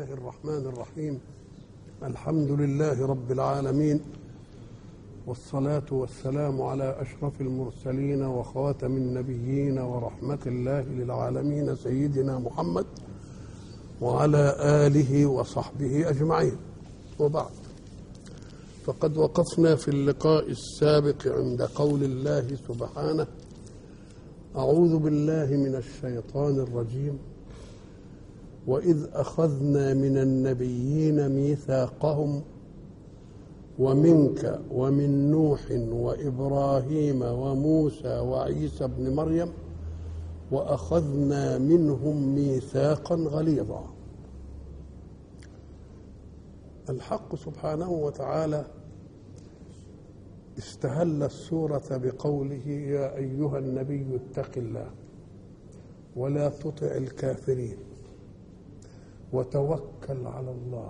الله الرحمن الرحيم الحمد لله رب العالمين والصلاة والسلام على أشرف المرسلين وخاتم النبيين ورحمة الله للعالمين سيدنا محمد وعلى آله وصحبه أجمعين وبعد فقد وقفنا في اللقاء السابق عند قول الله سبحانه أعوذ بالله من الشيطان الرجيم وإذ أخذنا من النبيين ميثاقهم ومنك ومن نوح وإبراهيم وموسى وعيسى ابن مريم وأخذنا منهم ميثاقا غليظا الحق سبحانه وتعالى استهل السورة بقوله يا أيها النبي اتق الله ولا تطع الكافرين وتوكل على الله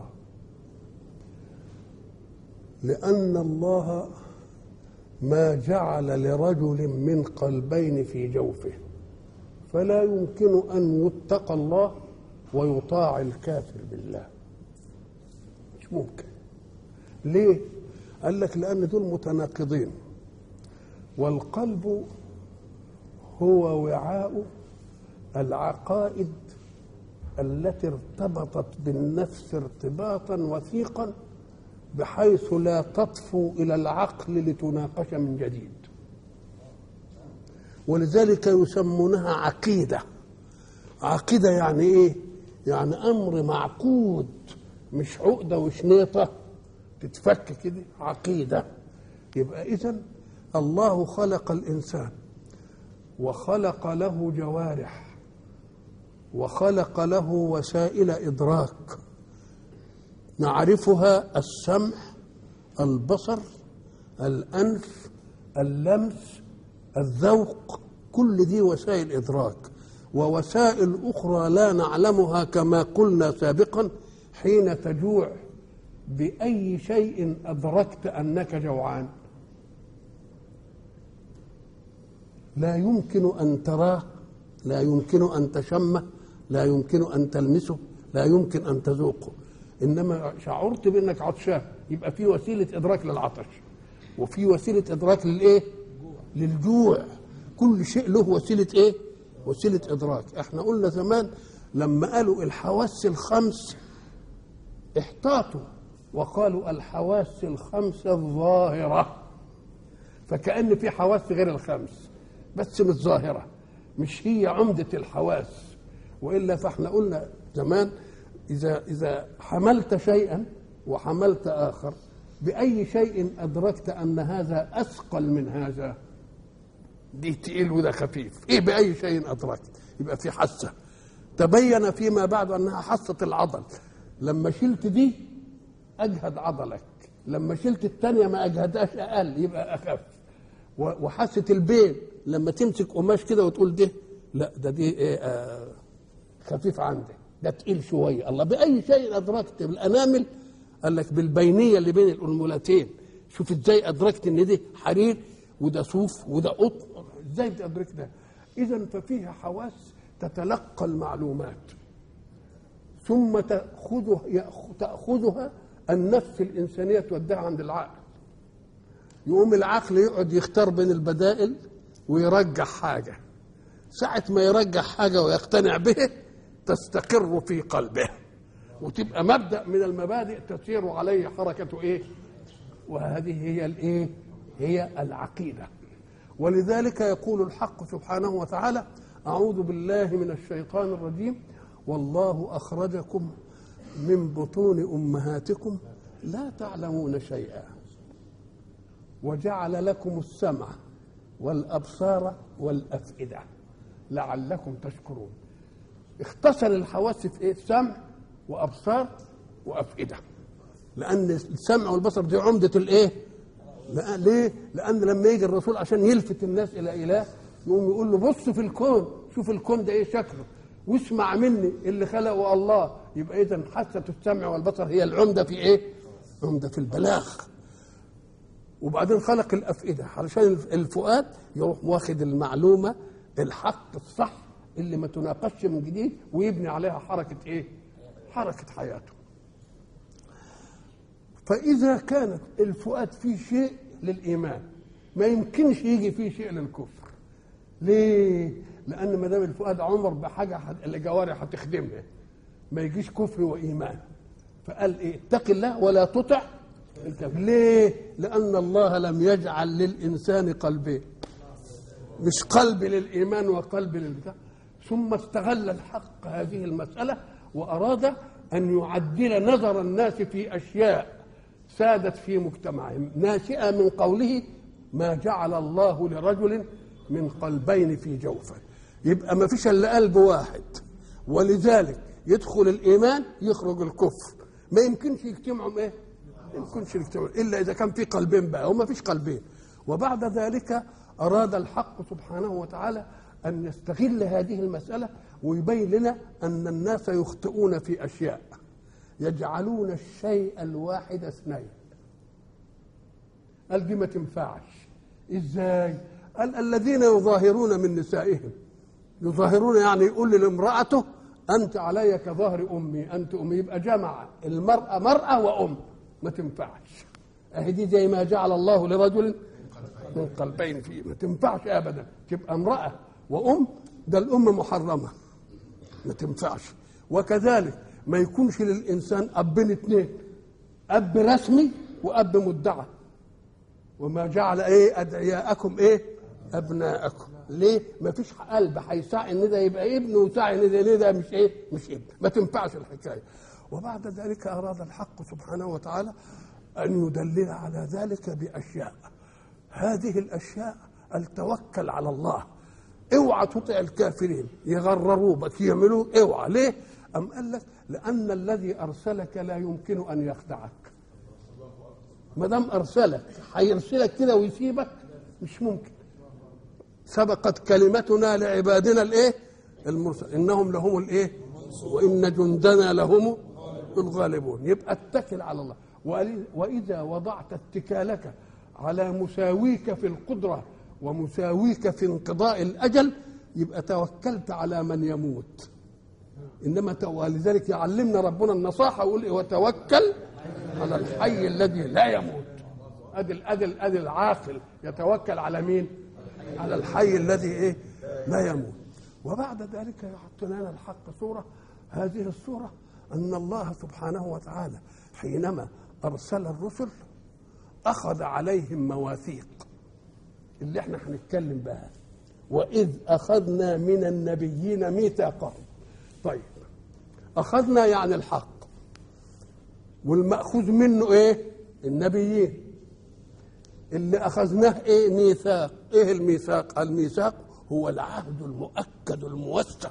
لأن الله ما جعل لرجل من قلبين في جوفه فلا يمكن أن يتقى الله ويطاع الكافر بالله مش ممكن ليه؟ قال لك لأن دول متناقضين والقلب هو وعاء العقائد التي ارتبطت بالنفس ارتباطا وثيقا بحيث لا تطفو الى العقل لتناقش من جديد ولذلك يسمونها عقيده عقيده يعني ايه يعني امر معقود مش عقده وشنيطه تتفك كده عقيده يبقى اذا الله خلق الانسان وخلق له جوارح وخلق له وسائل ادراك نعرفها السمع البصر الانف اللمس الذوق كل دي وسائل ادراك ووسائل اخرى لا نعلمها كما قلنا سابقا حين تجوع باي شيء ادركت انك جوعان لا يمكن ان تراه لا يمكن ان تشمه لا يمكن ان تلمسه لا يمكن ان تذوقه انما شعرت بانك عطشان يبقى في وسيله ادراك للعطش وفي وسيله ادراك للايه للجوع كل شيء له وسيله ايه وسيله ادراك احنا قلنا زمان لما قالوا الحواس الخمس احتاطوا وقالوا الحواس الخمس الظاهره فكأن في حواس غير الخمس بس مش ظاهره مش هي عمده الحواس والا فاحنا قلنا زمان إذا إذا حملت شيئا وحملت آخر بأي شيء أدركت أن هذا أثقل من هذا دي تقيل وده خفيف إيه بأي شيء أدركت يبقى في حاسة تبين فيما بعد أنها حاسة العضل لما شلت دي أجهد عضلك لما شلت الثانية ما أجهدهاش أقل يبقى أخف وحاسة البين لما تمسك قماش كده وتقول ده لا ده دي إيه آه خفيف عندك ده تقيل شويه الله باي شيء ادركت بالانامل قال لك بالبينيه اللي بين الانملتين شوف ازاي ادركت ان دي حرير وده صوف وده قطن ازاي بتدرك ده اذا ففيها حواس تتلقى المعلومات ثم تاخذها تاخذها النفس الانسانيه توديها عند العقل يقوم العقل يقعد يختار بين البدائل ويرجح حاجه ساعه ما يرجح حاجه ويقتنع به تستقر في قلبه وتبقى مبدا من المبادئ تسير عليه حركه ايه وهذه هي الايه هي العقيده ولذلك يقول الحق سبحانه وتعالى اعوذ بالله من الشيطان الرجيم والله اخرجكم من بطون امهاتكم لا تعلمون شيئا وجعل لكم السمع والابصار والافئده لعلكم تشكرون اختصر الحواس في ايه؟ سمع وابصار وافئده. لان السمع والبصر دي عمده الايه؟ لا ليه؟ لان لما يجي الرسول عشان يلفت الناس الى اله يقوم يقول له بص في الكون، شوف الكون ده ايه شكله، واسمع مني اللي خلقه الله، يبقى اذا حاسه السمع والبصر هي العمده في ايه؟ عمده في البلاغ. وبعدين خلق الافئده علشان الفؤاد يروح واخد المعلومه الحق الصح اللي ما تناقشش من جديد ويبني عليها حركه ايه؟ حركة حياته فإذا كانت الفؤاد فيه شيء للإيمان ما يمكنش يجي فيه شيء للكفر ليه؟ لأن ما دام الفؤاد عمر بحاجة حد- الجوارح هتخدمها ما يجيش كفر وإيمان فقال إيه؟ اتق الله ولا تطع الكافر ليه؟ لأن الله لم يجعل للإنسان قلبين مش قلب للإيمان وقلب للبتاع ثم استغل الحق هذه المسألة وأراد أن يعدل نظر الناس في أشياء سادت في مجتمعهم ناشئة من قوله ما جعل الله لرجل من قلبين في جوفه يبقى ما فيش إلا قلب واحد ولذلك يدخل الإيمان يخرج الكفر ما يمكنش يجتمعوا ايه؟ ما يمكنش يجتمعوا الا اذا كان في قلبين بقى وما فيش قلبين وبعد ذلك اراد الحق سبحانه وتعالى ان يستغل هذه المساله ويبين لنا ان الناس يخطئون في اشياء يجعلون الشيء الواحد اثنين قال دي ما تنفعش ازاي قال الذين يظاهرون من نسائهم يظاهرون يعني يقول لامرأته أنت علي كظهر أمي أنت أمي يبقى جمع المرأة مرأة وأم ما تنفعش أهي دي زي ما جعل الله لرجل من قلبين فيه ما تنفعش أبدا تبقى امرأة وأم ده الأم محرمة ما تنفعش وكذلك ما يكونش للإنسان أبين اثنين أب رسمي وأب مدعى وما جعل ايه ادعياءكم ايه ابناءكم ليه ما فيش قلب هيسعى ان ده يبقى ابن وسعي ان ده ده مش ايه مش ابن ما تنفعش الحكايه وبعد ذلك اراد الحق سبحانه وتعالى ان يدلل على ذلك باشياء هذه الاشياء التوكل على الله اوعى تطع الكافرين يغرروا بك يعملوا اوعى ليه ام قال لك لان الذي ارسلك لا يمكن ان يخدعك ما دام ارسلك هيرسلك كده ويسيبك مش ممكن سبقت كلمتنا لعبادنا الايه المرسل انهم لهم الايه وان جندنا لهم الغالبون يبقى اتكل على الله وقال- واذا وضعت اتكالك على مساويك في القدره ومساويك في انقضاء الاجل يبقى توكلت على من يموت انما تو- ولذلك يعلمنا ربنا النصاحه ويقول إيه؟ وتوكل على الحي الذي لا يموت ادي ادي ادي العاقل يتوكل على مين؟ على الحي الذي ايه؟ لا يموت وبعد ذلك يحط لنا الحق صوره هذه الصوره ان الله سبحانه وتعالى حينما ارسل الرسل اخذ عليهم مواثيق اللي احنا هنتكلم بها واذ اخذنا من النبيين ميثاقهم طيب اخذنا يعني الحق والمأخوذ منه ايه النبيين اللي اخذناه ايه ميثاق ايه الميثاق الميثاق هو العهد المؤكد الموثق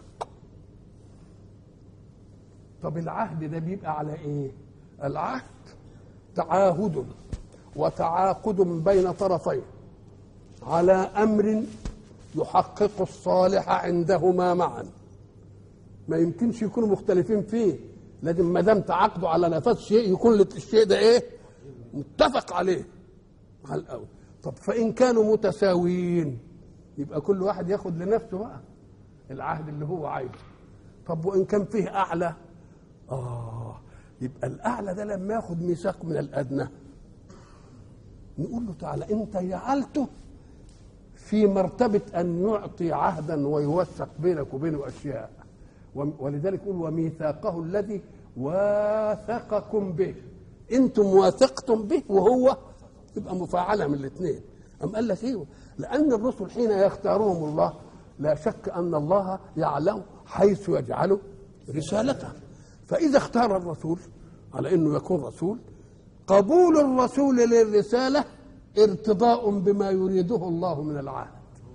طب العهد ده بيبقى على ايه العهد تعاهد وتعاقد بين طرفين على امر يحقق الصالح عندهما معا ما يمكنش يكونوا مختلفين فيه لازم ما دام تعاقدوا على نفس شيء يكون الشيء ده ايه متفق عليه على الاول طب فان كانوا متساويين يبقى كل واحد ياخد لنفسه بقى العهد اللي هو عايزه طب وان كان فيه اعلى اه يبقى الاعلى ده لما ياخد ميثاق من الادنى نقول له تعالى انت جعلته في مرتبة أن يعطي عهدا ويوثق بينك وبينه أشياء وم- ولذلك يقول وميثاقه الذي واثقكم به أنتم واثقتم به وهو يبقى مفاعلة من الاثنين أم قال لك إيه لأن الرسل حين يختارهم الله لا شك أن الله يعلم حيث يجعل رسالته فإذا اختار الرسول على أنه يكون رسول قبول الرسول للرسالة ارتضاء بما يريده الله من العهد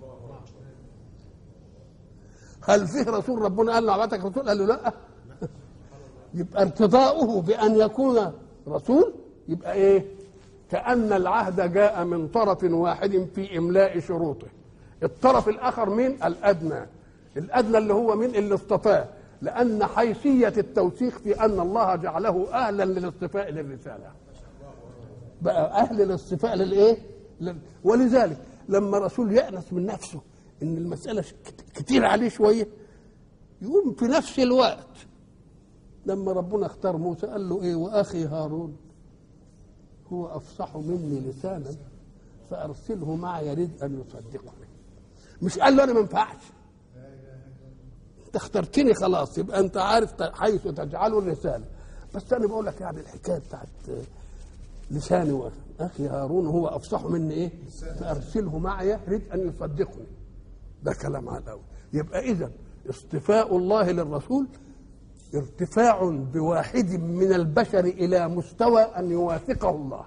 هل فيه رسول ربنا قال له عبادك رسول قال له لا يبقى ارتضاؤه بأن يكون رسول يبقى ايه كأن العهد جاء من طرف واحد في إملاء شروطه الطرف الآخر مين الأدنى الأدنى اللي هو مين اللي اصطفاه لأن حيثية التوثيق في أن الله جعله أهلا للاصطفاء للرسالة بقى اهل الاصطفاء للايه لل- ولذلك لما رسول يأنس من نفسه ان المساله ش- كت- كتير عليه شويه يقوم في نفس الوقت لما ربنا اختار موسى قال له ايه واخي هارون هو افصح مني لسانا فارسله معي يريد ان يصدقني مش قال له انا ما ينفعش انت اخترتني خلاص يبقى انت عارف حيث تجعله الرساله بس انا بقول لك يعني الحكايه بتاعت لساني اخي هارون هو افصح مني ايه فارسله معي يريد ان يصدقني ده كلام على الاول يبقى اذا اصطفاء الله للرسول ارتفاع بواحد من البشر الى مستوى ان يوافقه الله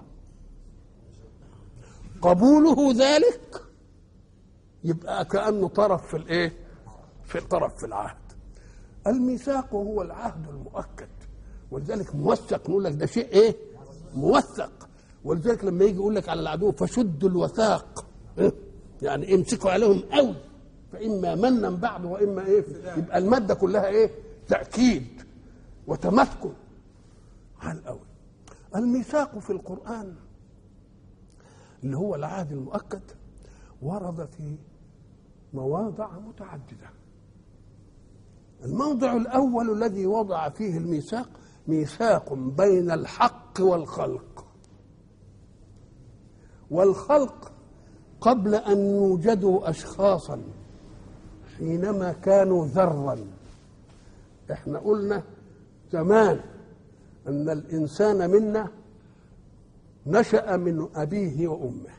قبوله ذلك يبقى كانه طرف في الايه في طرف في العهد الميثاق هو العهد المؤكد ولذلك موثق نقول لك ده شيء ايه موثق ولذلك لما يجي يقول لك على العدو فشدوا الوثاق يعني امسكوا عليهم قوي فاما منا بعد واما ايه يبقى الماده كلها ايه تاكيد وتمسكن على الاول الميثاق في القران اللي هو العهد المؤكد ورد في مواضع متعدده الموضع الاول الذي وضع فيه الميثاق ميثاق بين الحق والخلق والخلق قبل ان يوجدوا اشخاصا حينما كانوا ذرا احنا قلنا زمان ان الانسان منا نشا من ابيه وامه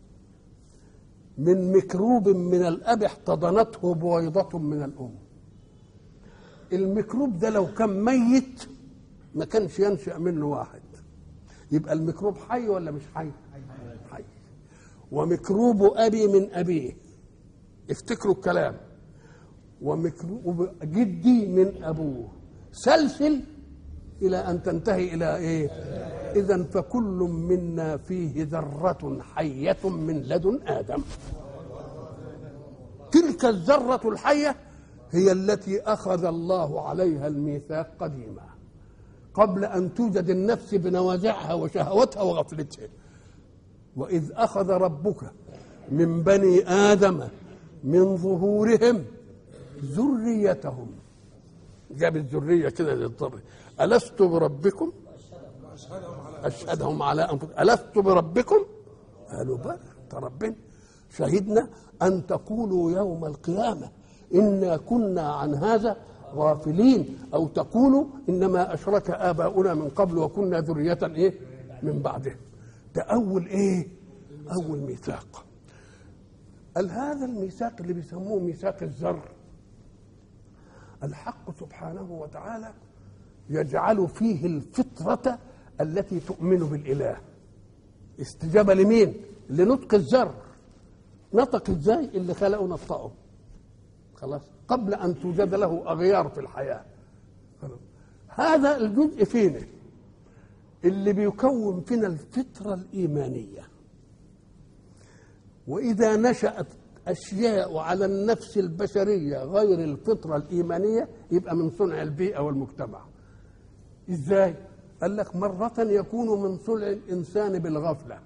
من ميكروب من الاب احتضنته بويضه من الام الميكروب ده لو كان ميت ما كانش ينشا منه واحد يبقى الميكروب حي ولا مش حي حي وميكروب ابي من ابيه افتكروا الكلام وميكروب جدي من ابوه سلسل الى ان تنتهي الى ايه اذا فكل منا فيه ذره حيه من لدن ادم تلك الذره الحيه هي التي اخذ الله عليها الميثاق قديما قبل ان توجد النفس بنوازعها وشهوتها وغفلتها واذ اخذ ربك من بني ادم من ظهورهم ذريتهم جاب الذريه كده للضر الست بربكم اشهدهم على انفسهم الست بربكم قالوا بلى ربنا شهدنا ان تقولوا يوم القيامه انا كنا عن هذا غافلين او تقولوا انما اشرك اباؤنا من قبل وكنا ذريه ايه من بعده ده اول ايه اول ميثاق قال هذا الميثاق اللي بيسموه ميثاق الذر الحق سبحانه وتعالى يجعل فيه الفطرة التي تؤمن بالإله استجابة لمين؟ لنطق الذر نطق ازاي؟ اللي خلقه نطقه خلاص قبل أن توجد له أغيار في الحياة خلاص. هذا الجزء فينا اللي بيكون فينا الفطرة الإيمانية وإذا نشأت أشياء على النفس البشرية غير الفطرة الإيمانية يبقى من صنع البيئة والمجتمع إزاي؟ قال لك مرة يكون من صنع الإنسان بالغفلة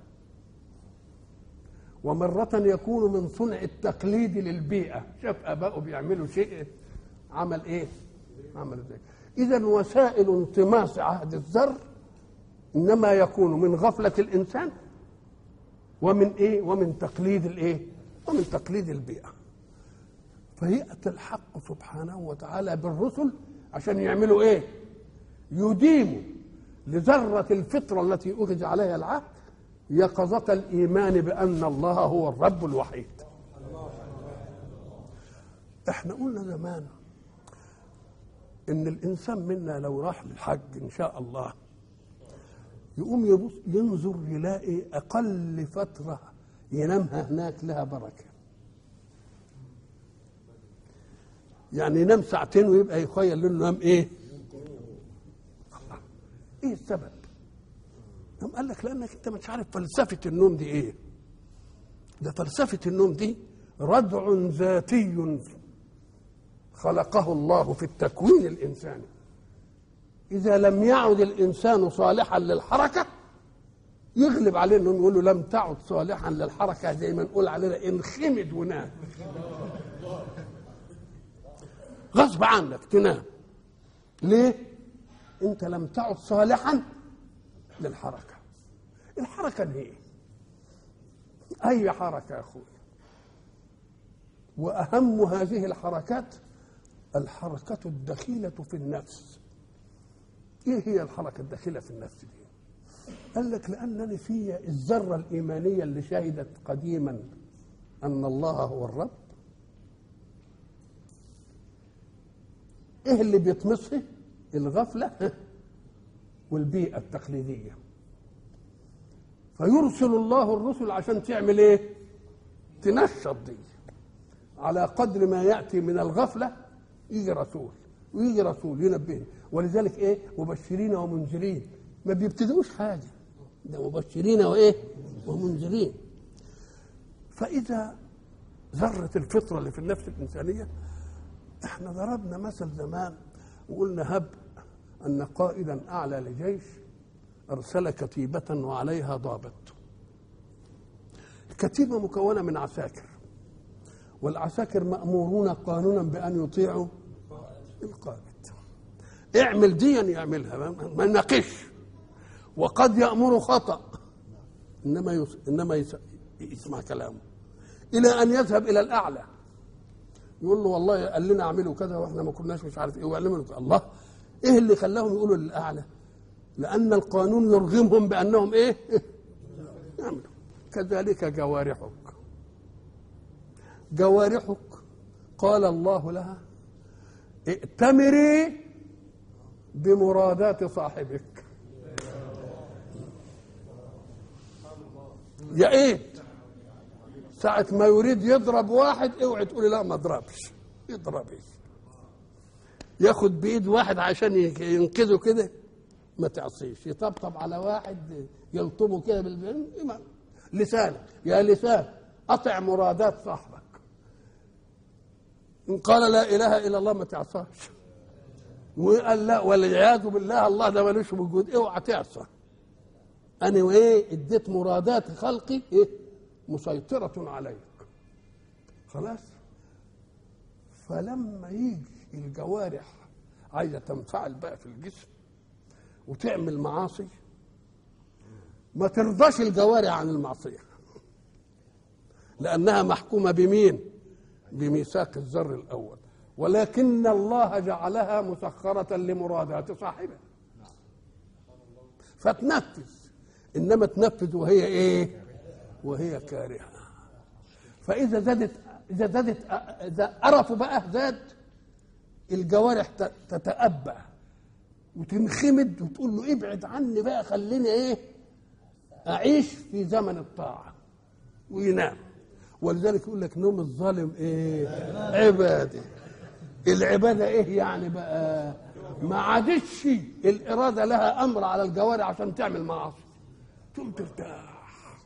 ومرة يكون من صنع التقليد للبيئة شاف آباؤه بيعملوا شيء عمل إيه؟ عمل ازاي؟ إذا وسائل انطماس عهد الذر إنما يكون من غفلة الإنسان ومن إيه؟ ومن تقليد الإيه؟ ومن تقليد البيئة فيأتي الحق سبحانه وتعالى بالرسل عشان يعملوا إيه؟ يديموا لذرة الفطرة التي أخذ عليها العهد يقظة الإيمان بأن الله هو الرب الوحيد احنا قلنا زمان ان الانسان منا لو راح للحج ان شاء الله يقوم يبص ينظر يلاقي اقل فتره ينامها هناك لها بركه يعني ينام ساعتين ويبقى يخيل له نام ايه ايه السبب قام قال لك لانك انت مش عارف فلسفه النوم دي ايه ده فلسفه النوم دي ردع ذاتي خلقه الله في التكوين الانساني اذا لم يعد الانسان صالحا للحركه يغلب عليه انه نقول له لم تعد صالحا للحركه زي ما نقول علينا انخمد ونام غصب عنك تنام ليه انت لم تعد صالحا للحركه الحركه دي ايه اي حركه يا اخوي واهم هذه الحركات الحركه الدخيله في النفس ايه هي الحركه الداخله في النفس دي قال لك لانني في الذره الايمانيه اللي شهدت قديما ان الله هو الرب ايه اللي بيطمسها الغفله والبيئه التقليديه فيرسل الله الرسل عشان تعمل ايه تنشط دي على قدر ما ياتي من الغفله يجي رسول ويجي رسول ينبهني ولذلك ايه مبشرين ومنذرين ما بيبتدئوش حاجه ده مبشرين وايه ومنذرين فاذا ذره الفطره اللي في النفس الانسانيه احنا ضربنا مثل زمان وقلنا هب ان قائدا اعلى لجيش ارسل كتيبه وعليها ضابط الكتيبه مكونه من عساكر والعساكر مامورون قانونا بان يطيعوا القائد اعمل ديا يعملها ما يناقش وقد يامر خطا انما يس... انما يس... يسمع كلامه الى ان يذهب الى الاعلى يقول له والله قال لنا اعملوا كذا واحنا ما كناش مش عارف ايه ويعلموا الله ايه اللي خلاهم يقولوا للاعلى لان القانون يرغمهم بانهم ايه يعملوا كذلك جوارحك جوارحك قال الله لها ائتمري بمرادات صاحبك يا ايه ساعة ما يريد يضرب واحد اوعي تقولي لا ما اضربش يضرب ايه ياخد بايد واحد عشان ينقذه كده ما تعصيش يطبطب على واحد يلطمه كده بالبين لسانك يا لسان اطع مرادات صاحبك ان قال لا اله الا الله ما تعصاش وقال لا والعياذ بالله الله ده ملوش وجود اوعى تعصى انا وايه اديت مرادات خلقي ايه مسيطرة عليك خلاص فلما يجي الجوارح عايزة تنفعل بقى في الجسم وتعمل معاصي ما ترضاش الجوارح عن المعصية لأنها محكومة بمين بميثاق الذر الأول ولكن الله جعلها مسخرة لمرادات صاحبه فتنفذ إنما تنفذ وهي إيه وهي كارهة فإذا زادت إذا زادت إذا قرفوا بقى زاد الجوارح تتأبى وتنخمد وتقول له ابعد عني بقى خليني ايه اعيش في زمن الطاعه وينام ولذلك يقول لك نوم الظالم ايه عباده العباده ايه يعني بقى ما عادتش الاراده لها امر على الجوارح عشان تعمل معاصي تقوم ترتاح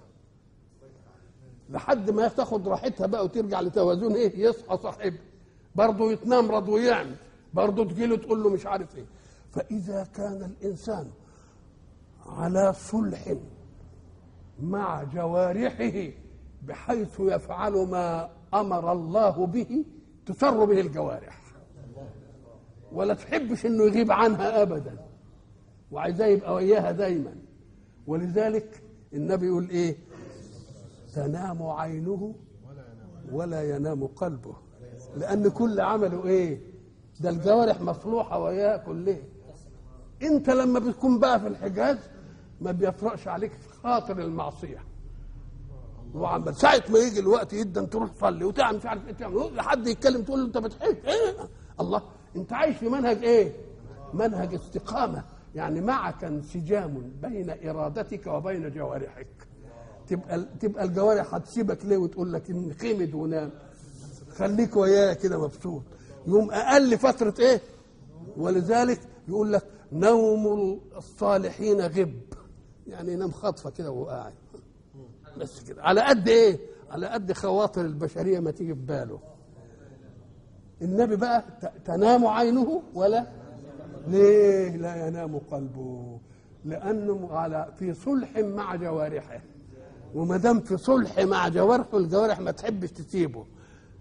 لحد ما تاخد راحتها بقى وترجع لتوازن ايه يصحى صاحبه برضه يتنمرض ويعمل برضه تجيله تقول له مش عارف ايه فاذا كان الانسان على صلح مع جوارحه بحيث يفعل ما امر الله به تسر به الجوارح ولا تحبش انه يغيب عنها ابدا وعايزاه يبقى وياها دايما ولذلك النبي يقول ايه تنام عينه ولا ينام قلبه لان كل عمله ايه ده الجوارح مصلوحه وياه كلها انت لما بتكون بقى في الحجاز ما بيفرقش عليك خاطر المعصيه وعمال ساعة ما يجي الوقت جدا تروح تصلي وتعمل مش عارف ايه تعمل حد يتكلم تقول له انت بتحج ايه الله انت عايش في منهج ايه؟ منهج استقامه يعني معك انسجام بين ارادتك وبين جوارحك تبقى تبقى الجوارح هتسيبك ليه وتقول لك ان خمد ونام خليك وياه كده مبسوط يوم اقل فتره ايه ولذلك يقول لك نوم الصالحين غب يعني ينام خطفه كده وهو قاعد بس كده على قد ايه على قد خواطر البشريه ما تيجي في باله النبي بقى تنام عينه ولا ليه لا ينام قلبه لانه على في صلح مع جوارحه وما دام في صلح مع جوارحه الجوارح ما تحبش تسيبه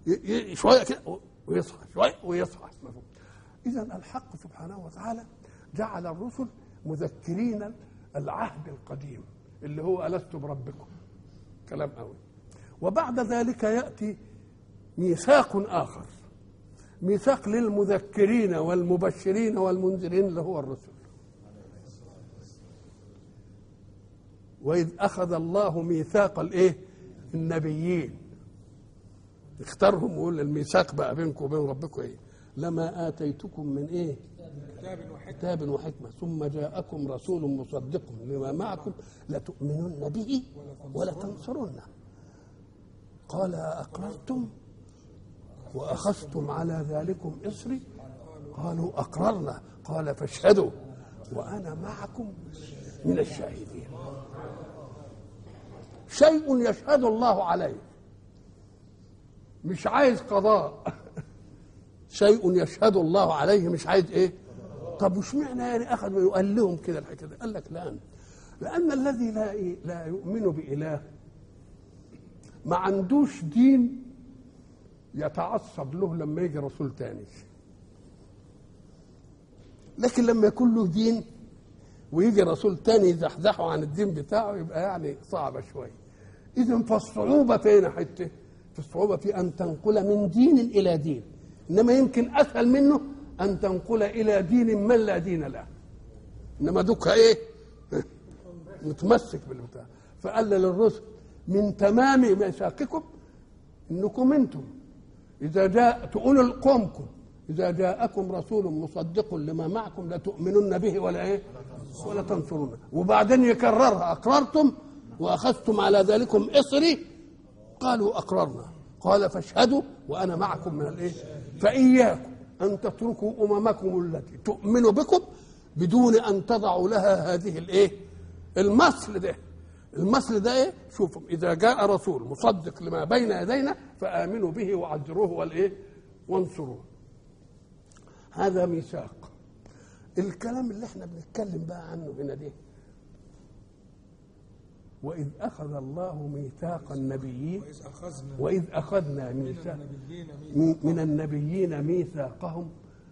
شويه كده ويصحى شويه ويصحى اذا الحق سبحانه وتعالى جعل الرسل مذكرين العهد القديم اللي هو ألست بربكم كلام قوي وبعد ذلك يأتي ميثاق آخر ميثاق للمذكرين والمبشرين والمنذرين اللي هو الرسل وإذ أخذ الله ميثاق الإيه؟ النبيين اختارهم ويقول الميثاق بقى بينكم وبين ربكم إيه؟ لما آتيتكم من إيه؟ كتاب وحكمة كتاب وحكمة ثم جاءكم رسول مصدق لما معكم لتؤمنن به ولا تنصرنه قال أقررتم وأخذتم على ذلكم إصري قالوا أقررنا قال فاشهدوا وأنا معكم من الشاهدين شيء يشهد الله عليه مش عايز قضاء شيء يشهد الله عليه مش عايز ايه طب وش معنى يعني اخذ ويقال لهم كده الحكايه دي؟ قال لك لا لان الذي لا إيه؟ لا يؤمن باله ما عندوش دين يتعصب له لما يجي رسول تاني لكن لما يكون له دين ويجي رسول تاني يزحزحه عن الدين بتاعه يبقى يعني صعبة شوية إذا فالصعوبة فين حتة في الصعوبة في أن تنقل من دين إلى دين إنما يمكن أسهل منه أن تنقل إلى دين من لا دين له إنما دوك إيه متمسك بالبتاع فقال للرسل من تمام ميثاقكم انكم انتم اذا جاء تقولوا لقومكم اذا جاءكم رسول مصدق لما معكم لتؤمنن به ولا ايه ولا تنصرونه وبعدين يكررها اقررتم واخذتم على ذلكم اصري قالوا اقررنا قال فاشهدوا وانا معكم من الايه فاياكم ان تتركوا اممكم التي تؤمن بكم بدون ان تضعوا لها هذه الايه المصل ده المصل ده ايه شوفوا اذا جاء رسول مصدق لما بين يدينا فامنوا به وعذروه والايه وانصروه هذا ميثاق الكلام اللي احنا بنتكلم بقى عنه هنا ده واذ اخذ الله ميثاق النبيين وإذ أخذنا واذ اخذنا من ميثاق النبيين ميثاقا من النبيين ميثاقهم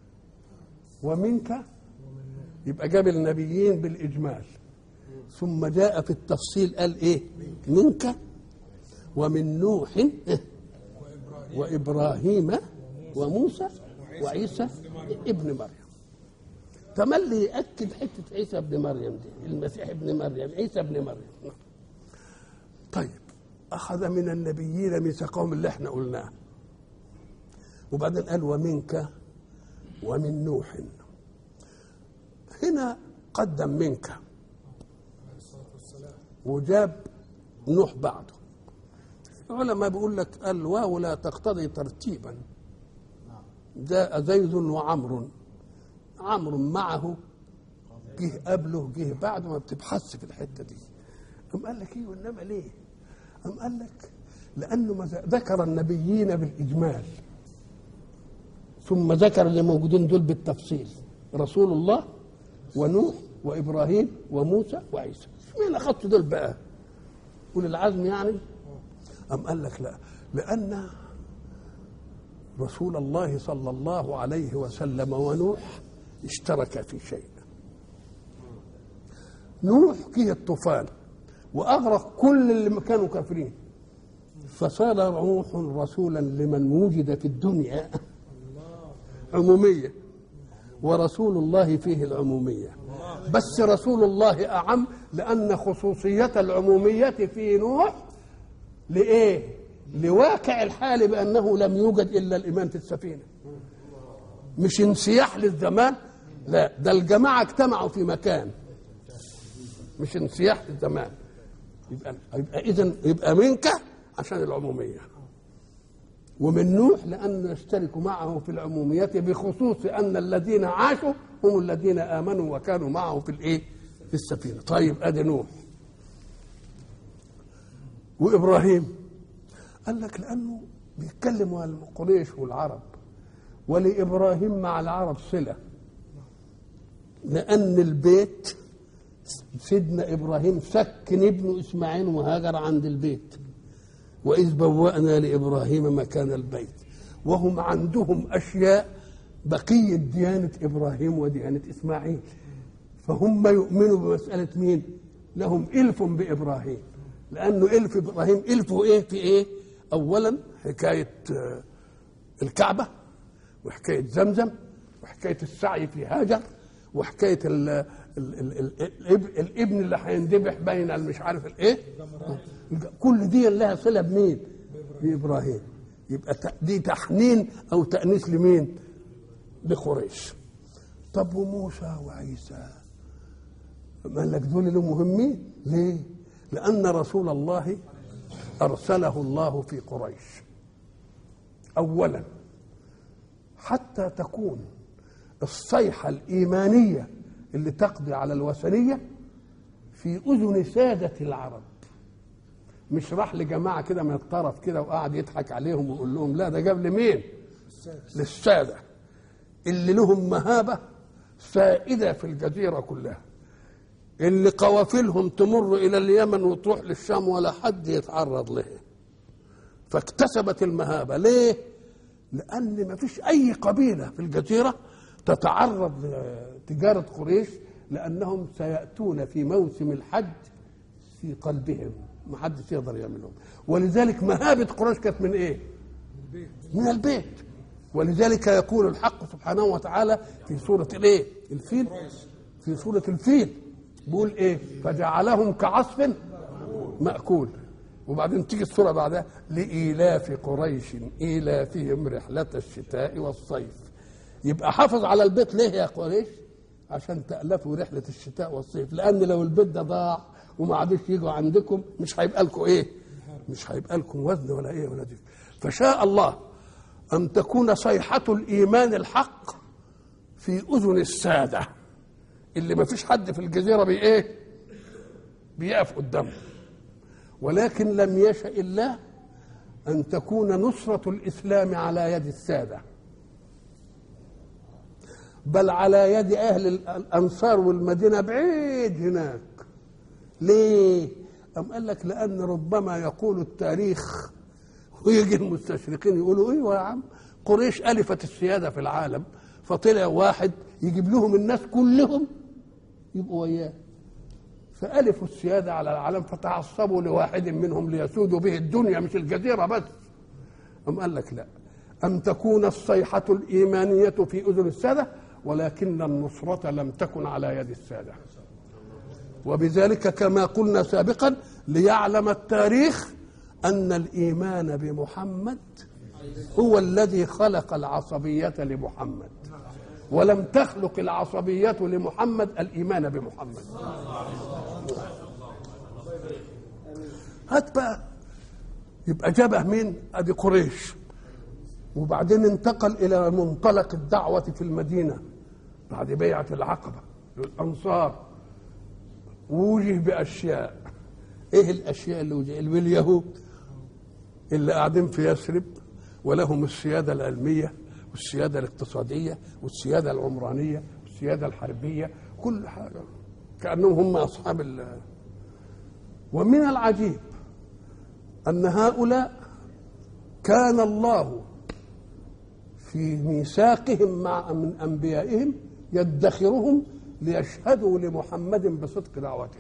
ومنك يبقى جاب النبيين بالإجمال ثم جاء في التفصيل قال إيه منك ومن نوح إيه؟ وإبراهيم وإبراهيم وموسى وعيسى ابن مريم تملي يأكد حتة عيسى ابن مريم دي المسيح ابن مريم عيسى ابن مريم طيب أخذ من النبيين ميثاقهم اللي احنا قلناه وبعدين قال ومنك ومن نوح هنا قدم منك عليه الصلاة والسلام وجاب نوح بعده العلماء بيقول لك الواو لا تقتضي ترتيبا جاء زيد وعمر عمرو معه جه قبله جه بعده ما بتبحثش في الحته دي قام قال لك ايه وانما ليه؟ قام قال لك لانه ما ذكر النبيين بالاجمال ثم ذكر اللي موجودين دول بالتفصيل رسول الله ونوح وابراهيم وموسى وعيسى مين اخذت دول بقى؟ قول العزم يعني أم قال لك لا لأن رسول الله صلى الله عليه وسلم ونوح اشتركا في شيء نوح جه الطوفان وأغرق كل اللي كانوا كافرين فصار نوح رسولا لمن وجد في الدنيا عمومية ورسول الله فيه العمومية بس رسول الله أعم لأن خصوصية العمومية في نوح لإيه؟ لواقع الحال بأنه لم يوجد إلا الإيمان في السفينة مش انسياح للزمان لا ده الجماعة اجتمعوا في مكان مش انسياح للزمان يبقى يبقى إذا يبقى منك عشان العمومية ومن نوح لأن نشترك معه في العمومية بخصوص أن الذين عاشوا هم الذين آمنوا وكانوا معه في الإيه؟ في السفينة طيب أدي نوح وإبراهيم قال لك لأنه بيتكلم عن قريش والعرب ولإبراهيم مع العرب صلة لأن البيت سيدنا إبراهيم سكن ابنه إسماعيل وهاجر عند البيت وإذ بوأنا لإبراهيم مكان البيت وهم عندهم أشياء بقية ديانة إبراهيم وديانة إسماعيل فهم يؤمنوا بمسألة مين لهم إلف بإبراهيم لأنه إلف إبراهيم إلفه إيه في إيه أولا حكاية آه، الكعبة وحكاية زمزم وحكاية السعي في هاجر وحكاية ال ال ال ال الاب- الابن اللي هيندبح بين المش عارف الايه كل دي لها صلة بمين بإبراهيم يبقى ت- دي تحنين أو تأنيس لمين لقريش طب وموسى وعيسى قال لك دول اللي مهمين ليه لأن رسول الله أرسله الله في قريش أولا حتى تكون الصيحة الإيمانية اللي تقضي على الوثنية في أذن سادة العرب مش راح لجماعة كده من الطرف كده وقعد يضحك عليهم ويقول لهم لا ده جاب لمين للسادة اللي لهم مهابة سائدة في الجزيرة كلها اللي قوافلهم تمر إلى اليمن وتروح للشام ولا حد يتعرض لها فاكتسبت المهابة ليه؟ لأن ما فيش أي قبيلة في الجزيرة تتعرض لتجارة قريش لأنهم سيأتون في موسم الحج في قلبهم ما حدش يقدر يعملهم ولذلك مهابة قريش كانت من إيه؟ البيت من البيت ولذلك يقول الحق سبحانه وتعالى في سورة الايه؟ الفيل في سورة الفيل بيقول ايه؟ فجعلهم كعصف مأكول وبعدين تيجي السورة بعدها لإيلاف قريش إيلافهم رحلة الشتاء والصيف يبقى حافظ على البيت ليه يا قريش؟ عشان تألفوا رحلة الشتاء والصيف لأن لو البيت ده ضاع وما عادش يجوا عندكم مش هيبقى لكم إيه؟ مش هيبقى لكم وزن ولا إيه ولا دي فشاء الله أن تكون صيحة الإيمان الحق في أذن السادة اللي ما فيش حد في الجزيرة بي إيه؟ بيقف قدامه ولكن لم يشأ الله أن تكون نصرة الإسلام على يد السادة بل على يد أهل الأنصار والمدينة بعيد هناك ليه؟ أم قال لك لأن ربما يقول التاريخ ويجي المستشرقين يقولوا ايوه يا عم قريش الفت السياده في العالم فطلع واحد يجيب لهم الناس كلهم يبقوا وياه فالفوا السياده على العالم فتعصبوا لواحد منهم ليسودوا به الدنيا مش الجزيره بس أم قال لك لا أن تكون الصيحة الإيمانية في أذن السادة ولكن النصرة لم تكن على يد السادة وبذلك كما قلنا سابقا ليعلم التاريخ أن الإيمان بمحمد هو الذي خلق العصبية لمحمد ولم تخلق العصبية لمحمد الإيمان بمحمد هات بقى يبقى جبه مين ادي قريش وبعدين انتقل الى منطلق الدعوه في المدينه بعد بيعه العقبه للانصار ووجه باشياء ايه الاشياء اللي وجه اليهود اللي قاعدين في يثرب ولهم السياده العلميه والسياده الاقتصاديه والسياده العمرانيه والسياده الحربيه كل حاجه كانهم هم اصحاب ال ومن العجيب أن هؤلاء كان الله في ميثاقهم مع من أنبيائهم يدخرهم ليشهدوا لمحمد بصدق دعوته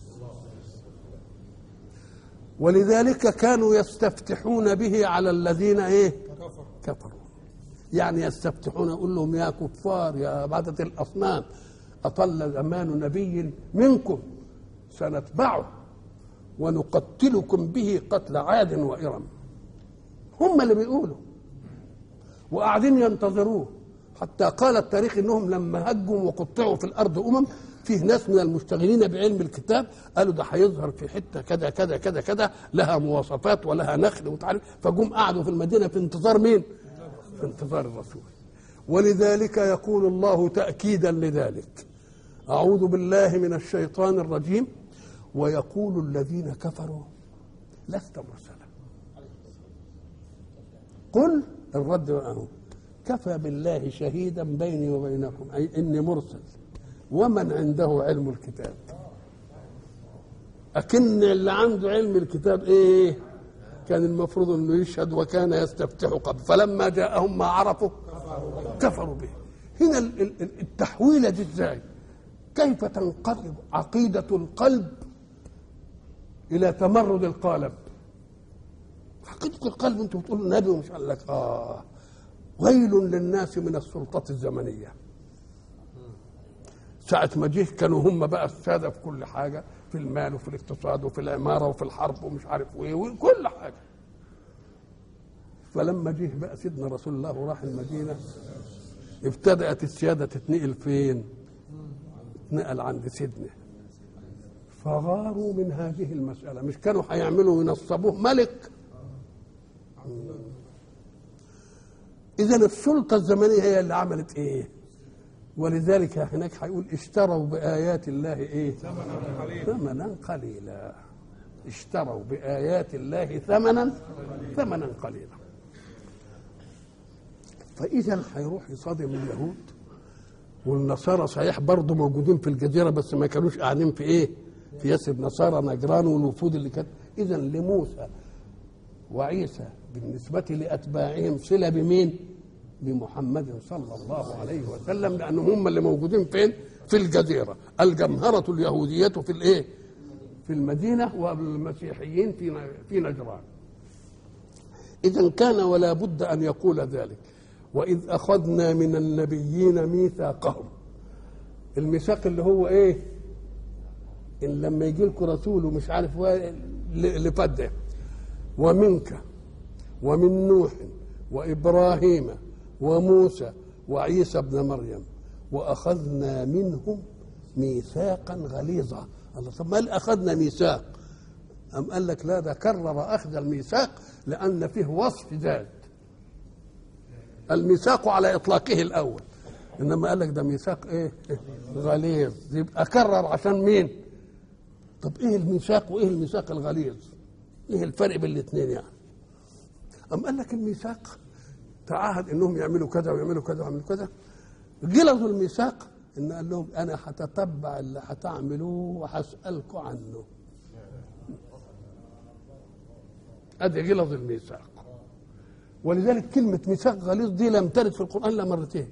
ولذلك كانوا يستفتحون به على الذين ايه كفر كفروا يعني يستفتحون يقول لهم يا كفار يا عبادة الأصنام أطل زمان نبي منكم سنتبعه ونقتلكم به قتل عاد وإرم هم اللي بيقولوا وقاعدين ينتظروه حتى قال التاريخ انهم لما هجوا وقطعوا في الارض امم فيه ناس من المشتغلين بعلم الكتاب قالوا ده هيظهر في حته كذا كذا كذا كذا لها مواصفات ولها نخل وتعرف فجم قعدوا في المدينه في انتظار مين؟ في انتظار الرسول ولذلك يقول الله تاكيدا لذلك اعوذ بالله من الشيطان الرجيم ويقول الذين كفروا لست مرسلا قل الرد معه كفى بالله شهيدا بيني وبينكم اي اني مرسل ومن عنده علم الكتاب اكن اللي عنده علم الكتاب ايه كان المفروض انه يشهد وكان يستفتح قبل فلما جاءهم ما عرفوا كفروا به هنا ال- ال- ال- التحويله دي ازاي كيف تنقلب عقيدة القلب إلى تمرد القالب عقيدة القلب أنتوا بتقولوا نبي ومش قال لك آه ويل للناس من السلطة الزمنية ساعة ما جه كانوا هم بقى السادة في كل حاجة في المال وفي الاقتصاد وفي العمارة وفي الحرب ومش عارف ايه وكل حاجة فلما جه بقى سيدنا رسول الله وراح المدينة ابتدأت السيادة تتنقل فين؟ اتنقل عند سيدنا فغاروا من هذه المسألة مش كانوا هيعملوا ينصبوه ملك إذا السلطة الزمنية هي اللي عملت إيه؟ ولذلك هناك هيقول اشتروا بآيات الله إيه؟ ثمنا قليلا ثمنا قليلا اشتروا بآيات الله ثمنا ثمنا قليلا فإذا هيروح يصادم اليهود والنصارى صحيح برضه موجودين في الجزيرة بس ما كانوش قاعدين في إيه؟ في يثرب نصارى نجران والوفود اللي كانت إذا لموسى وعيسى بالنسبة لأتباعهم صلة بمين؟ بمحمد صلى الله عليه وسلم لأنهم هم اللي موجودين فين؟ في الجزيرة الجمهرة اليهودية في الإيه؟ في المدينة والمسيحيين في في نجران إذا كان ولا بد أن يقول ذلك وإذ أخذنا من النبيين ميثاقهم الميثاق اللي هو إيه؟ إن لما يجي لكم رسول ومش عارف هو لفده ومنك ومن نوح وإبراهيم وموسى وعيسى ابن مريم وأخذنا منهم ميثاقا غليظا الله طب ما قال أخذنا ميثاق أم قال لك لا ده كرر أخذ الميثاق لأن فيه وصف ذات الميثاق على إطلاقه الأول إنما قال لك ده ميثاق إيه غليظ يبقى كرر عشان مين طب إيه الميثاق وإيه الميثاق الغليظ إيه الفرق بين الاثنين يعني أم قال لك الميثاق تعهد انهم يعملوا كذا ويعملوا كذا ويعملوا كذا جلظوا الميثاق ان قال لهم انا هتتبع اللي هتعملوه وهسالكم عنه ادي غلظ الميثاق ولذلك كلمة ميثاق غليظ دي لم ترد في القرآن إلا مرتين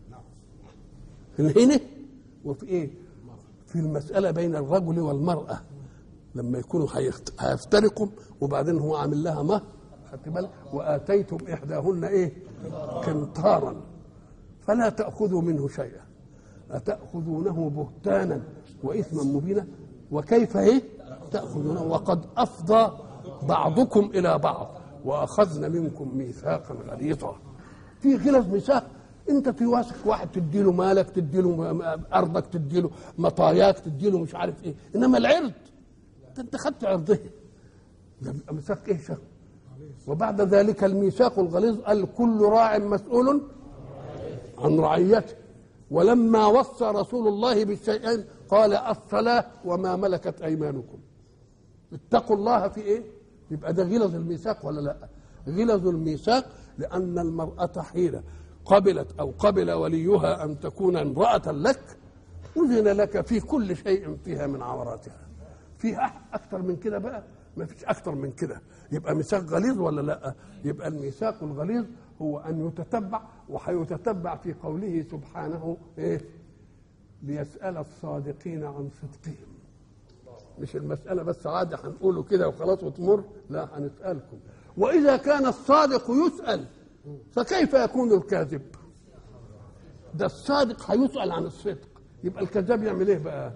هنا وفي إيه؟ في المسألة بين الرجل والمرأة لما يكونوا هيخت- هيفترقوا وبعدين هو عامل لها مهر خدت بالك واتيتم احداهن ايه قنطارا فلا تاخذوا منه شيئا اتاخذونه بهتانا واثما مبينا وكيف ايه تاخذونه وقد افضى بعضكم الى بعض واخذنا منكم ميثاقا غليظا في غلظ ميثاق انت في واثق واحد تديله مالك تديله م- م- ارضك تديله مطاياك تديله مش عارف ايه انما العرض ده انت خدت عرضه ده بيبقى ميثاق ايه شك وبعد ذلك الميثاق الغليظ قال كل راع مسؤول عن رعيته ولما وصى رسول الله بالشيئين قال الصلاة وما ملكت أيمانكم اتقوا الله في ايه يبقى ده غلظ الميثاق ولا لا غلظ الميثاق لأن المرأة حين قبلت أو قبل وليها أن تكون امرأة لك أذن لك في كل شيء فيها من عوراتها فيها أكثر من كده بقى ما فيش أكثر من كده يبقى ميثاق غليظ ولا لا يبقى الميثاق الغليظ هو أن يتتبع وهيتتبع في قوله سبحانه إيه ليسأل الصادقين عن صدقهم مش المسألة بس عادي هنقوله كده وخلاص وتمر لا هنسألكم وإذا كان الصادق يسأل فكيف يكون الكاذب ده الصادق هيسأل عن الصدق يبقى الكذاب يعمل ايه بقى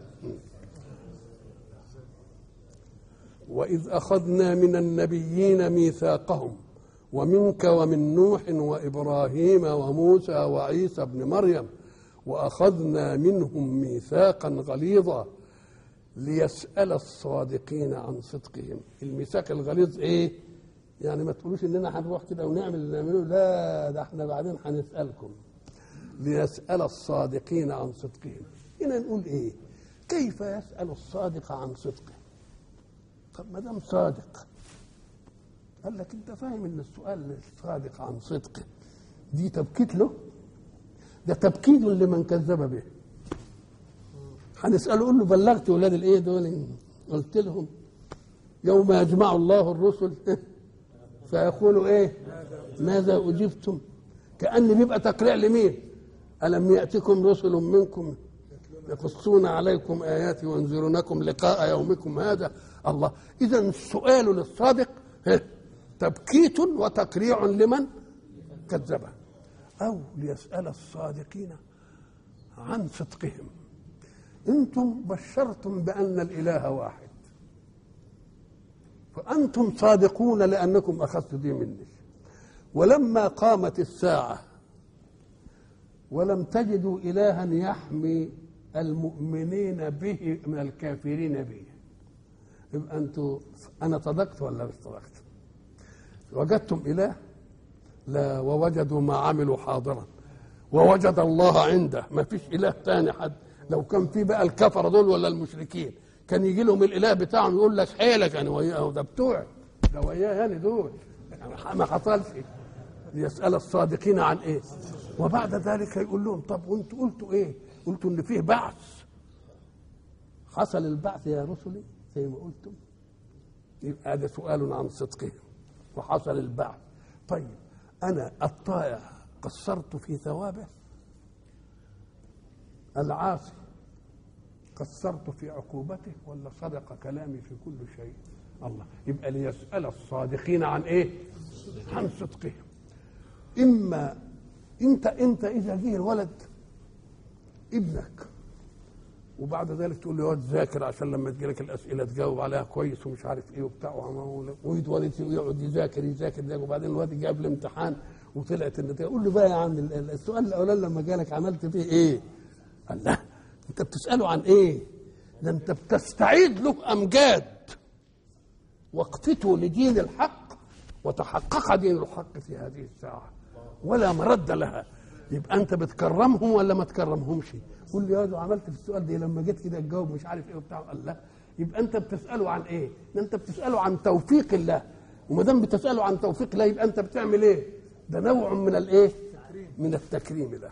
وإذ أخذنا من النبيين ميثاقهم ومنك ومن نوح وإبراهيم وموسى وعيسى ابن مريم وأخذنا منهم ميثاقا غليظا ليسأل الصادقين عن صدقهم الميثاق الغليظ ايه يعني ما تقولوش اننا هنروح كده ونعمل اللي نعمله لا ده احنا بعدين هنسألكم ليسأل الصادقين عن صدقهم هنا نقول ايه كيف يسأل الصادق عن صدقه طب ما دام صادق قال لك انت فاهم ان السؤال الصادق عن صدقه دي تبكيت له ده تبكيت لمن كذب به هنسأله قول له بلغت ولاد الايه دول قلت لهم يوم يجمع الله الرسل فيقولوا ايه ماذا اجبتم كأن بيبقى تقريع لمين ألم يأتكم رسل منكم يقصون عليكم آياتي وينذرونكم لقاء يومكم هذا الله إذا السؤال للصادق ها، تبكيت وتقريع لمن كذبه أو ليسأل الصادقين عن صدقهم انتم بشرتم بان الاله واحد فانتم صادقون لانكم اخذتوا دي مني ولما قامت الساعه ولم تجدوا الها يحمي المؤمنين به من الكافرين به يبقى انتوا انا صدقت ولا مش صدقت وجدتم اله لا ووجدوا ما عملوا حاضرا ووجد الله عنده ما فيش اله تاني حد لو كان في بقى الكفره دول ولا المشركين كان يجي لهم الاله بتاعهم يقول لك حيلك انا وياه ده بتوعي ده وياه يعني دول يعني ما حصلش يسال الصادقين عن ايه وبعد ذلك يقول لهم طب وانتوا قلتوا ايه قلتوا ان فيه بعث حصل البعث يا رسلي زي ما قلتم يبقى هذا سؤال عن صدقهم وحصل البعث طيب انا الطائع قصرت في ثوابه العاصي قصرت في عقوبته ولا صدق كلامي في كل شيء الله يبقى ليسأل الصادقين عن ايه عن صدقهم اما انت انت اذا جه الولد ابنك وبعد ذلك تقول له يقعد ذاكر عشان لما تجيلك الاسئله تجاوب عليها كويس ومش عارف ايه وبتاع ويتولد يقعد يذاكر يذاكر ده وبعدين الواد جاب الامتحان وطلعت النتيجه قول له بقى يا عم ال- السؤال الاولاني لما جالك عملت فيه ايه؟ قال لا انت بتساله عن ايه؟ ده انت بتستعيد له امجاد وقفته لدين الحق وتحقق دين الحق في هذه الساعه ولا مرد لها يبقى انت بتكرمهم ولا ما تكرمهمش قول لي يا ده عملت في السؤال ده لما جيت كده تجاوب مش عارف ايه وبتاع قال لا يبقى انت بتساله عن ايه ده انت بتساله عن توفيق الله وما دام بتساله عن توفيق الله يبقى انت بتعمل ايه ده نوع من الايه من التكريم ده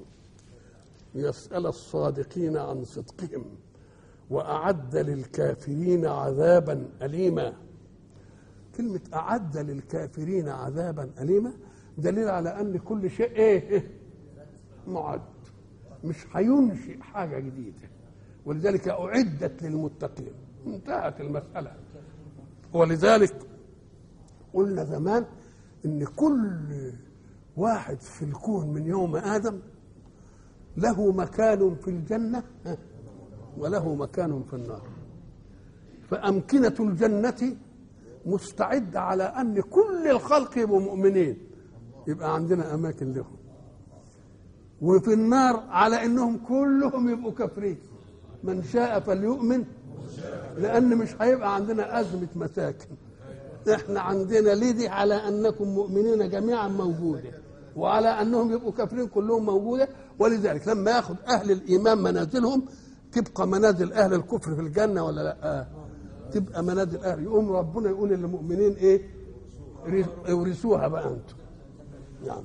يسأل الصادقين عن صدقهم وأعد للكافرين عذابا أليما كلمة أعد للكافرين عذابا أليما دليل على أن كل شيء إيه معد مش هينشئ حاجة جديدة ولذلك أعدت للمتقين انتهت المسألة ولذلك قلنا زمان ان كل واحد في الكون من يوم ادم له مكان في الجنه وله مكان في النار فامكنه الجنه مستعده على ان كل الخلق يبقوا مؤمنين يبقى عندنا اماكن لهم وفي النار على انهم كلهم يبقوا كافرين من شاء فليؤمن لان مش هيبقى عندنا ازمه مساكن احنا عندنا لدي على انكم مؤمنين جميعا موجوده وعلى انهم يبقوا كافرين كلهم موجوده ولذلك لما ياخذ اهل الايمان منازلهم تبقى منازل اهل الكفر في الجنه ولا لا آه. تبقى منازل اهل يقوم ربنا يقول للمؤمنين ايه اورثوها بقى انتم يعني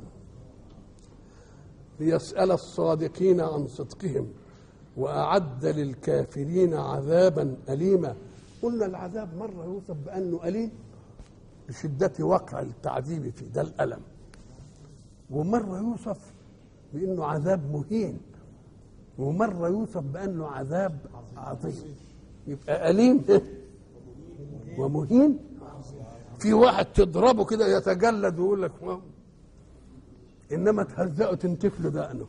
ليسأل الصادقين عن صدقهم وأعد للكافرين عذابا أليما قلنا العذاب مرة يوصف بأنه أليم لشدة وقع التعذيب فيه ده الألم ومرة يوصف بأنه عذاب مهين ومرة يوصف بأنه عذاب عظيم يبقى أليم ومهين في واحد تضربه كده يتجلد ويقول لك واو. انما تهزقه تنتف له دقنه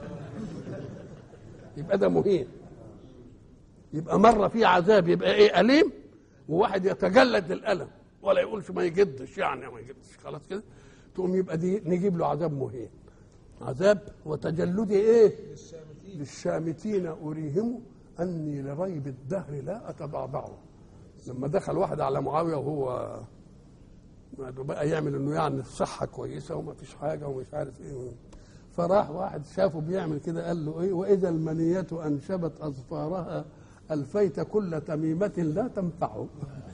يبقى ده مهين يبقى مره في عذاب يبقى ايه اليم وواحد يتجلد للالم ولا يقولش ما يجدش يعني ما يجدش خلاص كده تقوم يبقى دي نجيب له عذاب مهين عذاب وتجلدي ايه للشامتين اريهم اني لريب الدهر لا اتضعضعه لما دخل واحد على معاويه وهو بقى يعمل انه يعني الصحه كويسه وما فيش حاجه ومش عارف ايه فراح واحد شافه بيعمل كده قال له ايه واذا المنيه انشبت اظفارها الفيت كل تميمه لا تنفعه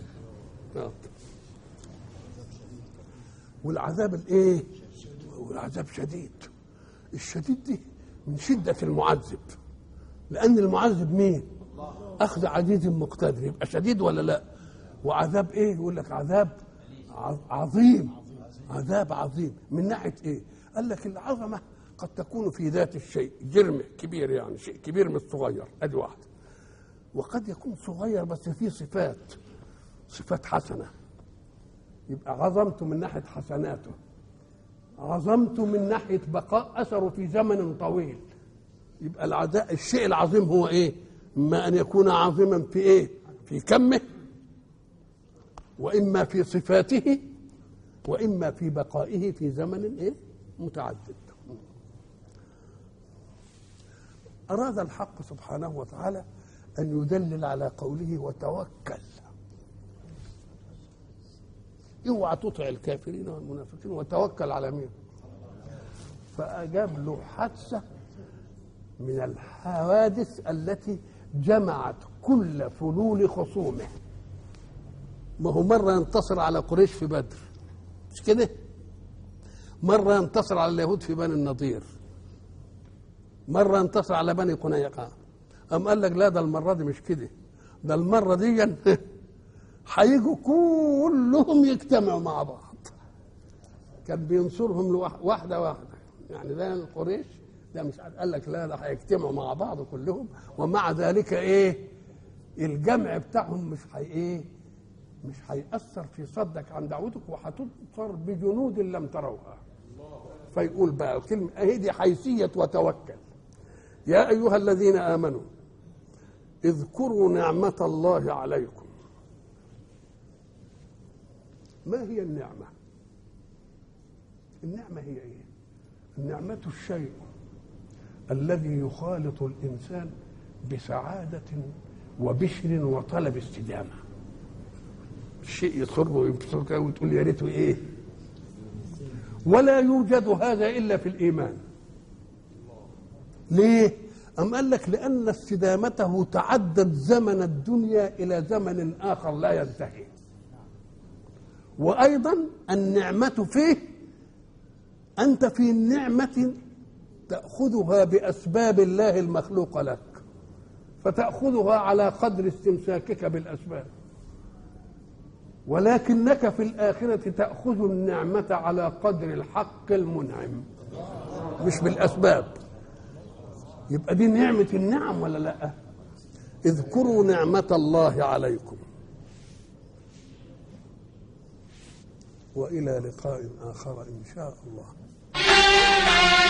والعذاب الايه والعذاب شديد الشديد دي من شده المعذب لان المعذب مين اخذ عزيز مقتدر يبقى شديد ولا لا وعذاب ايه يقول لك عذاب عظيم عذاب عظيم من ناحيه ايه قال لك العظمه وقد تكون في ذات الشيء جرم كبير يعني شيء كبير مش صغير ادي واحده وقد يكون صغير بس فيه صفات صفات حسنه يبقى عظمته من ناحيه حسناته عظمته من ناحيه بقاء اثره في زمن طويل يبقى العداء الشيء العظيم هو ايه اما ان يكون عظيما في ايه في كمه واما في صفاته واما في بقائه في زمن ايه متعدد اراد الحق سبحانه وتعالى ان يدلل على قوله وتوكل اوعى تطع الكافرين والمنافقين وتوكل على مين فاجاب له حادثه من الحوادث التي جمعت كل فلول خصومه ما هو مرة ينتصر على قريش في بدر مش كده مرة ينتصر على اليهود في بني النضير مرة ينتصر على بني قنيقة أم قال لك لا ده المرة دي مش كده ده المرة دي هيجوا كلهم يجتمعوا مع بعض كان بينصرهم لوح- واحدة واحدة يعني ده القريش ده مش عارف. قال لك لا ده هيجتمعوا مع بعض كلهم ومع ذلك ايه الجمع بتاعهم مش هي ايه مش هيأثر في صدك عن دعوتك وهتنصر بجنود لم تروها فيقول بقى كلمة اهي دي حيثية وتوكل يا أيها الذين آمنوا اذكروا نعمة الله عليكم ما هي النعمة النعمة هي ايه النعمة الشيء الذي يخالط الإنسان بسعادة وبشر وطلب استدامة الشيء يسر ويبسطك وتقول يا ريته ايه ولا يوجد هذا الا في الايمان ليه ام قال لك لان استدامته تعدت زمن الدنيا الى زمن اخر لا ينتهي وايضا النعمه فيه انت في نعمه تاخذها باسباب الله المخلوقه لك فتاخذها على قدر استمساكك بالاسباب ولكنك في الآخرة تأخذ النعمة على قدر الحق المنعم مش بالأسباب يبقى دي نعمة النعم ولا لا اذكروا نعمة الله عليكم وإلى لقاء آخر إن شاء الله